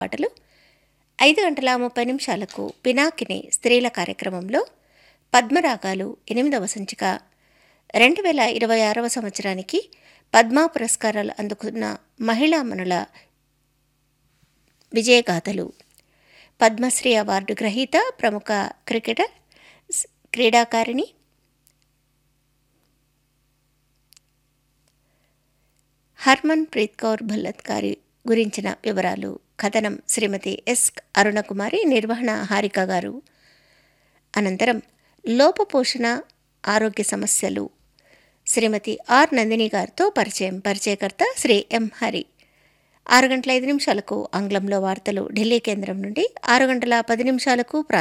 పాటలు ఐదు గంటల ముప్పై నిమిషాలకు పినాకిని స్త్రీల కార్యక్రమంలో పద్మరాగాలు ఎనిమిదవ సంచిక రెండు వేల ఇరవై ఆరవ సంవత్సరానికి పద్మా పురస్కారాలు అందుకున్న మహిళామణుల విజయగాథలు పద్మశ్రీ అవార్డు గ్రహీత ప్రముఖ క్రికెటర్ స్- క్రీడాకారిణి హర్మన్ ప్రీత్ కౌర్ భల్లత్ గారి గురించిన వివరాలు కథనం శ్రీమతి ఎస్ అరుణకుమారి నిర్వహణ హారిక గారు అనంతరం లోపపోషణ ఆరోగ్య సమస్యలు శ్రీమతి ఆర్ నందిని గారితో పరిచయం పరిచయకర్త శ్రీ ఎం హరి ఆరు గంటల ఐదు నిమిషాలకు ఆంగ్లంలో వార్తలు ఢిల్లీ కేంద్రం నుండి ఆరు గంటల పది నిమిషాలకు ప్రా